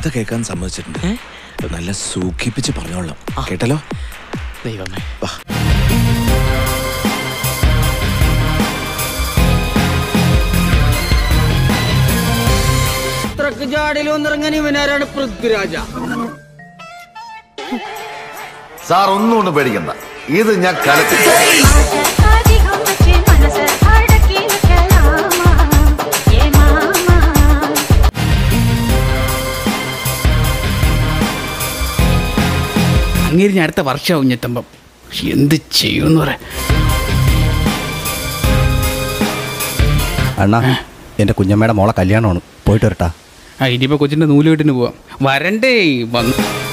കേൾക്കാൻ സമ്മതിച്ചിട്ടുണ്ട് നല്ല സൂഖിപ്പിച്ച് പറഞ്ഞോളാം കേട്ടല്ലോ ദൈവമേ വാ ട്രക്ക് ചാടിയിൽ വന്നിറങ്ങാൻ ഇവനാരാണ് പൃഥ്വിരാജ സാർ ഒന്നുകൊണ്ട് പേടിക്കണ്ട ഇത് ഞാൻ കലക്കി അധികം വെച്ച് മനസ്സ് അടക്കി വെക്കലാമാ ഏ മാമാ അങ്ങേരി അടുത്ത വർഷമാവും ഞെത്തുമ്പം എന്ത് ചെയ്യുമെന്ന് പറയാം അണ്ണാ എൻ്റെ കുഞ്ഞമ്മയുടെ മോളെ കല്യാണമാണ് പോയിട്ട് വരട്ടാ ആ ഇനിയിപ്പോൾ കൊച്ചിൻ്റെ നൂലുകെട്ടിന് പോവാം വരണ്ടേ വന്നു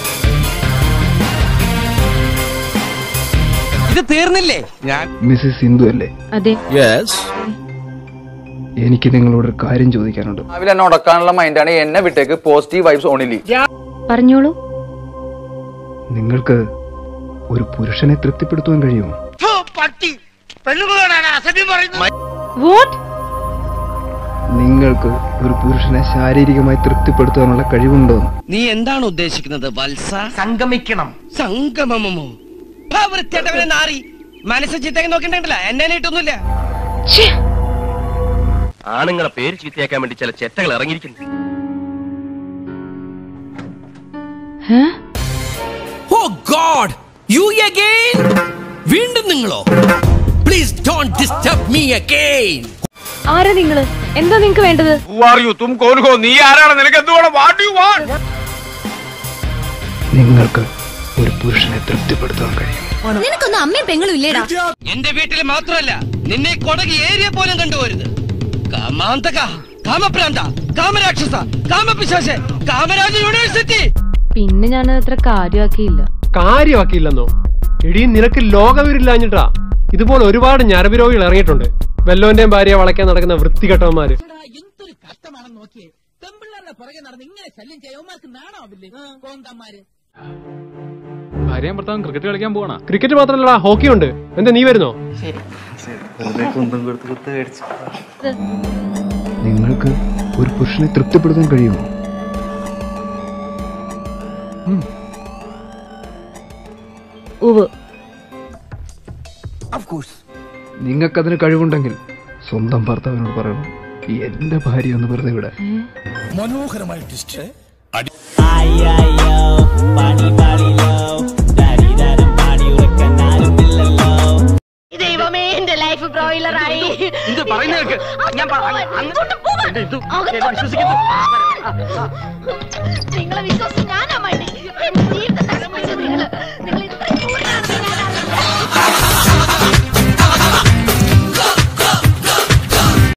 ഇത് തീർന്നില്ലേ മിസ്സിസ് സിന്ധു അല്ലേ അതെ എനിക്ക് നിങ്ങളോട് ഒരു കാര്യം ചോദിക്കാനുണ്ട് രാവിലെ എന്നെ ഉടക്കാനുള്ള മൈൻഡാണ് എന്നെ വിട്ടേക്ക് പോസിറ്റീവ് വൈബ്സ് ഓണിലി പറഞ്ഞോളൂ നിങ്ങൾക്ക് ഒരു പുരുഷനെ തൃപ്തിപ്പെടുത്തുവാൻ കഴിയുമോ വാട്ട് നിങ്ങൾക്ക് ഒരു പുരുഷനെ ശാരീരികമായി തൃപ്തിപ്പെടുത്തുവാനുള്ള കഴിവുണ്ടോ നീ എന്താണ് ഉദ്ദേശിക്കുന്നത് വത്സ സംഗമിക്കണം സംഗമമോ വൃത്തിയായിട്ടവനെ നാറി മനസ്സ് ചിത്തേക്ക് നോക്കണ്ടല്ല എന്നെ ഇട്ടൊന്നുമില്ല ആണുങ്ങളെ പേര് ചീത്തയാക്കാൻ വേണ്ടി ചില ചെറ്റകൾ ഇറങ്ങിയിരിക്കുന്നു ഓ ഗോഡ് യു അഗൈൻ വീണ്ടും നിങ്ങളോ please don't disturb me again ആരാ നിങ്ങള് എന്താ നിങ്ങക്ക് വേണ്ടത് നീ ആരാണ് നിനക്ക് എന്തുവേണം വാട്ട് യു വാണ്ട് നിങ്ങൾക്ക് ഒരു പുരുഷനെ തൃപ്തിപ്പെടുത്താൻ കഴിയും നിനക്കൊന്നും അമ്മയും പെങ്ങളും ഇല്ലേടാ എന്റെ വീട്ടിൽ മാത്രമല്ല നിന്നെ കൊടക് ഏരിയ പോലും കണ്ടുപോരുത് കാമാന്തക കാമപ്രാന്ത കാമരാക്ഷസ കാമപിശാശ കാമരാജ യൂണിവേഴ്സിറ്റി പിന്നെ ഞാൻ അത്ര കാര്യമാക്കിയില്ല കാര്യമാക്കിയില്ലെന്നോ എടീ നിനക്ക് ലോകവിരില്ലാഞ്ഞിട്ടാ ഇതുപോലെ ഒരുപാട് ഞരമ്പ് രോഗികൾ ഇറങ്ങിയിട്ടുണ്ട് വെല്ലോന്റെയും ഭാര്യ വളയ്ക്കാൻ നടക്കുന്ന വൃത്തികെട്ടവന്മാര് എന്തൊരു കഷ്ടമാണെന്ന് നോക്കിയേ പെമ്പിള്ളാരുടെ പുറകെ നടന്ന് ഇങ്ങനെ ശല്യം ചെയ്യവന്മാർക്ക് നാണാവില്ലേ കോന്തന്മാര് ഭാര്യയും ഭർത്താവും ക്രിക്കറ്റ് കളിക്കാൻ പോകണ ക്രിക്കറ്റ് മാത്രമല്ലടാ ഹോക്കി ഉണ്ട് എന്താ നീ വരുന്നോ നിങ്ങൾക്ക് ഒരു പുരുഷനെ തൃപ്തിപ്പെടുത്താൻ കഴിയുമോ ഉവ് നിങ്ങൾക്കതിന് കഴിവുണ്ടെങ്കിൽ സ്വന്തം ഭർത്താവിനോട് പറയണം എന്റെ ഭാര്യ ഒന്ന് വെറുതെ വിടാൻ ദൈവമേ എന്റെ ലൈഫ് ബ്രോയിലറായി ഇത് പറയുന്നേക്ക് ഞാൻ നിങ്ങളെ വിശ്വസിക്കുന്നു